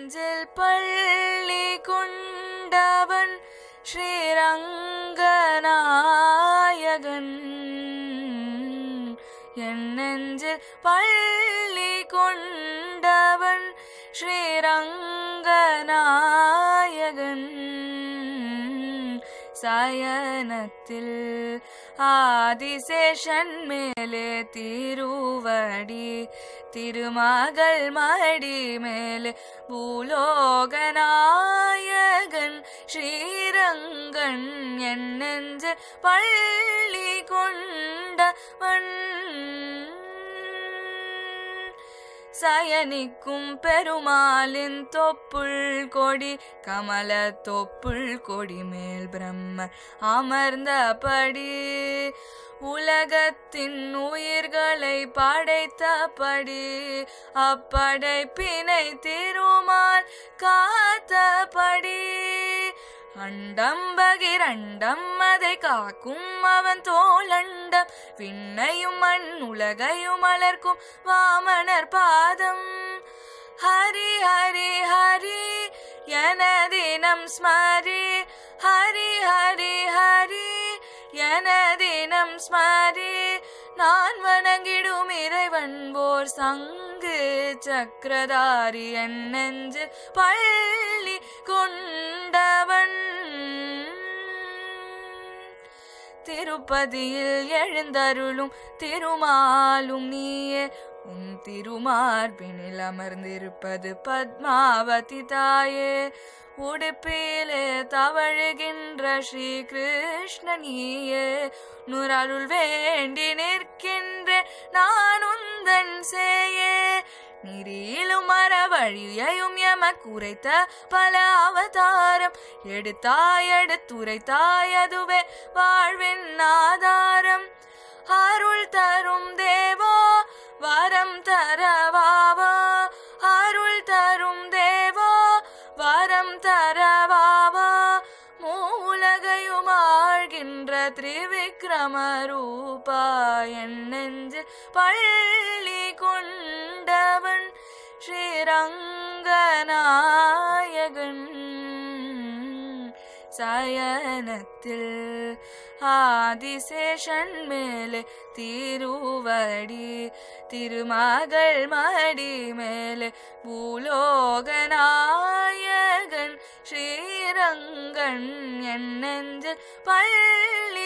நெஞ்சில் பள்ளி கொண்டவன் ஸ்ரீரங்கநாயகன் என் நெஞ்சில் பள்ளி கொண்டவன் ஸ்ரீரங்கநாயகன் சயனத்தில் ஆதிசேஷன் மேலே திருவடி திருமகள் மடி மேலே பூலோகநாயகன் ஸ்ரீரங்கன் என் நெஞ்சு பள்ளி கொண்டவன் சயனிக்கும் பெருமாளின் தொப்புள் கொடி கமல தொப்புள் கொடி மேல் பிரம்ம அமர்ந்தபடி உலகத்தின் உயிர்களை படைத்தபடி அப்படைப்பினை திருமால் காத்தபடி அண்டம் பகிரண்டம் அதை காக்கும் அவன் தோளண்டம் விண்ணையும் மண் உலகையும் அலர்க்கும் வாமனர் பாதம் ஹரி ஹரி ஹரி எனதினம் ஸ்மரி ஹரி ஹரி ஹரி எனதினம் ஸ்மரி நான் வணங்கிடும் இறைவன் போர் சங்கு சக்கரதாரி என் நெஞ்சு பள்ளி கொண்டவன் திருப்பதியில் எழுந்தருளும் திருமாலும் நீயே உன் திருமார்பினில் அமர்ந்திருப்பது பத்மாவதி தாயே உடுப்பிலே தவழுகின்ற ஸ்ரீ கிருஷ்ண நீயே நுரருள் வேண்டி நிற்கின்ற நான் உந்தன் சேயே நீரிலும் மர வழியையும் எம குறைத்த பல அவதாரம் எடுத்தாய் எடுத்துரைத்தாய் அதுவே வாழ்வின் ஆதாரம் அருள் தரும் தேவா வரம் தரவாவா அருள் தரும் தேவா வரம் தரவாவா மூலகையும் ஆழ்கின்ற திரிவிக்ரம ரூபா என் நெஞ்சு பள்ளி கொண்டவன் ஸ்ரீரங்கநாயகன் சயனத்தில் ஆதிசேஷன் மேலே திருவடி திருமகள் மடி மேலே பூலோகநாயகன் ஸ்ரீரங்கன் என் நெஞ்சு பள்ளி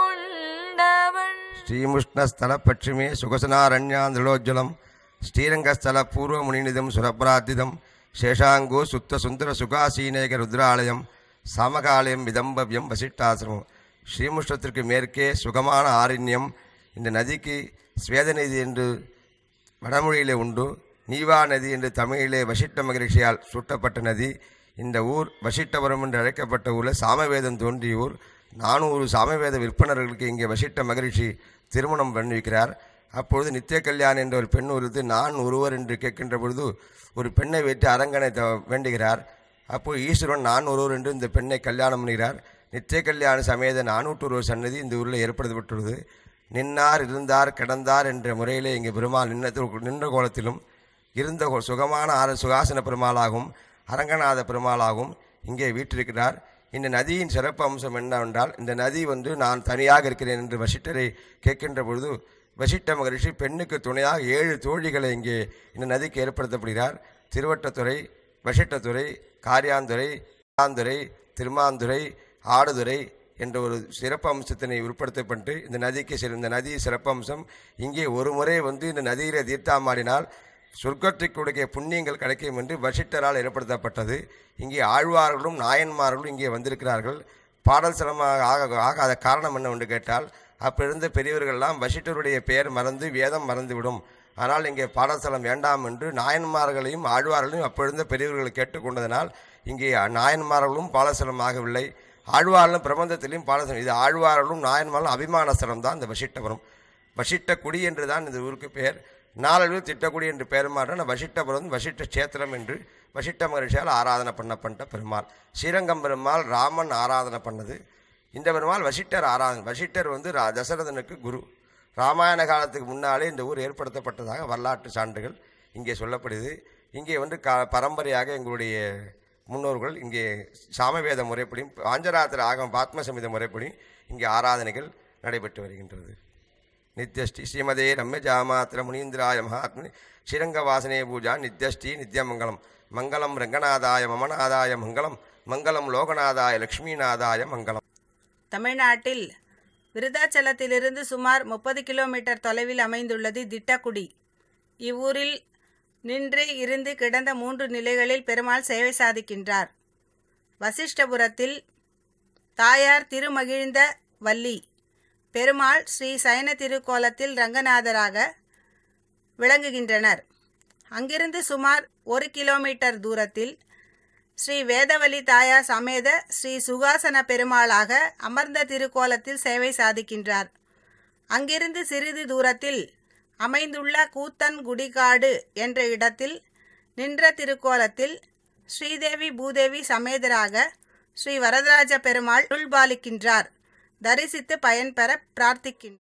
கொண்டவன் శ్రీముష్ణస్థలపశ్చిమే సుఖసనారణ్యాంధ్రలోజ్వలం శ్రీరంగస్థల పూర్వమునినిదం సురప్రార్థితం శేషాంగో సుత్త సుందర సుఖాసீனேக ருத்ராலயம் சமகாலயம் விதம்பவ்யம் வசிஷ்டாசிரமம் ஸ்ரீமுஷ்ணத்திற்கு மேற்கே சுகமான ஆரண்யம் இந்த நதிக்கு ஸ்வேத நதி என்று வடமொழியிலே உண்டு நீவா நதி என்று தமிழிலே வசிஷ்ட மகரிஷியால் சூட்டப்பட்ட நதி இந்த ஊர் வசிஷ்டபுரம் என்று அழைக்கப்பட்ட ஊரில் சாமவேதம் தோன்றிய ஊர் நானூறு சாமவேத விற்பனர்களுக்கு இங்கே வசிஷ்ட மகரிஷி திருமணம் பண்ணி வைக்கிறார் அப்பொழுது நித்திய கல்யாண் என்ற ஒரு பெண் ஒருது நான் ஒருவர் என்று கேட்கின்ற பொழுது ஒரு பெண்ணை வைத்து அரங்கனை த- வேண்டுகிறார் அப்போது ஈஸ்வரன் நான் ஒருவர் என்று இந்த பெண்ணை கல்யாணம் பண்ணுகிறார் நித்திய கல்யாண சமேத நானூற்று ஒரு சன்னதி இந்த ஊரில் ஏற்படுத்தப்பட்டுள்ளது நின்னார் இருந்தார் கிடந்தார் என்ற முறையிலே இங்கே பெருமாள் நின்ற நின்ற கோலத்திலும் இருந்த கோ- சுகமான ஆர சுகாசன பெருமாளாகவும் அரங்கநாத பெருமாளாகவும் இங்கே வீற்றிருக்கிறார் இந்த நதியின் சிறப்பு அம்சம் என்னவென்றால் இந்த நதி வந்து நான் தனியாக இருக்கிறேன் என்று வசிட்டரை கேட்கின்ற பொழுது வசிட்ட மகரிஷி பெண்ணுக்கு துணையாக ஏழு தோழிகளை இங்கே இந்த நதிக்கு ஏற்படுத்தப்படுகிறார் திருவட்டத்துறை வசிட்டத்துறை காரியாந்துறை ஆந்துறை திருமாந்துறை ஆடுதுறை என்ற ஒரு சிறப்பு அம்சத்தினை உட்படுத்தப்பட்டு இந்த நதிக்கு சில இந்த நதி சிறப்பு அம்சம் இங்கே ஒரு முறை வந்து இந்த நதியிலே தீர்த்தாமாடினால் சொர்க்கத்திற்குடைய புண்ணியங்கள் கிடைக்கும் என்று வசிட்டரால் ஏற்படுத்தப்பட்டது இங்கே ஆழ்வார்களும் நாயன்மார்களும் இங்கே வந்திருக்கிறார்கள் பாடல் சிரமமாக ஆக ஆகாத காரணம் என்னவென்று கேட்டால் அப்பிருந்த பெரியவர்கள்லாம் வசிட்டருடைய பெயர் மறந்து வேதம் மறந்துவிடும் ஆனால் இங்கே பாடஸ்தலம் வேண்டாம் என்று நாயன்மார்களையும் ஆழ்வார்களையும் அப்பொழுந்த பெரியவர்கள் கேட்டுக்கொண்டதனால் இங்கே நாயன்மார்களும் பாலஸ்தலம் ஆகவில்லை ஆழ்வார்களும் பிரபந்தத்திலையும் பாலஸ்தலம் இது ஆழ்வார்களும் நாயன்மார்களும் அபிமான ஸ்தலம் தான் இந்த வசிட்டபுரம் வசிட்டக்குடி என்று தான் இந்த ஊருக்கு பெயர் நாளளவில் திட்டக்குடி என்று பெயர் மாற்ற வசிட்டபுரம் வசிட்ட கஷேத்திரம் என்று வசிட்ட மகரிஷியால் ஆராதனை பண்ணப்பட்ட பெருமாள் ஸ்ரீரங்கம் பெருமாள் ராமன் ஆராதனை பண்ணது இந்த பெருமாள் வசிட்டர் ஆராதனை வசிட்டர் வந்து ரா- தசரதனுக்கு குரு ராமாயண காலத்துக்கு முன்னாலே இந்த ஊர் ஏற்படுத்தப்பட்டதாக வரலாற்று சான்றுகள் இங்கே சொல்லப்படுது இங்கே வந்து க பரம்பரையாக எங்களுடைய முன்னோர்கள் இங்கே சாமவேத முறைப்படி பாஞ்சராத்திர ஆகம் பாத்ம சமித முறைப்படி இங்கே ஆராதனைகள் நடைபெற்று வருகின்றது நித்யஸ்ரீ ஸ்ரீமதே ரம்ய ஜாமாத்திர முனீந்திராய மகாத்மனி ஸ்ரீரங்க வாசனே பூஜா நித்யஸ்ரீ நித்யமங்கலம் மங்களம் ரங்கநாதாய மமநாதாய மங்களம் மங்களம் லோகநாதாய லக்ஷ்மிநாதாய மங்களம் தமிழ்நாட்டில் விருதாச்சலத்திலிருந்து சுமார் முப்பது கிலோமீட்டர் தொலைவில் அமைந்துள்ளது திட்டக்குடி இவ்வூரில் நின்று இருந்து கிடந்த மூன்று நிலைகளில் பெருமாள் சேவை சாதிக்கின்றார் வசிஷ்டபுரத்தில் தாயார் திருமகிழ்ந்த வள்ளி பெருமாள் ஸ்ரீ சயன திருக்கோலத்தில் ரங்கநாதராக விளங்குகின்றனர் அங்கிருந்து சுமார் ஒரு கிலோமீட்டர் தூரத்தில் ஸ்ரீ வேதவலி தாயார் சமேத ஸ்ரீ சுகாசன பெருமாளாக அமர்ந்த திருக்கோலத்தில் சேவை சாதிக்கின்றார் அங்கிருந்து சிறிது தூரத்தில் அமைந்துள்ள கூத்தன் குடிகாடு என்ற இடத்தில் நின்ற திருக்கோலத்தில் ஸ்ரீதேவி பூதேவி சமேதராக ஸ்ரீ வரதராஜ பெருமாள் உள்பாலிக்கின்றார் தரிசித்து பயன்பெற பிரார்த்திக்கின்றார்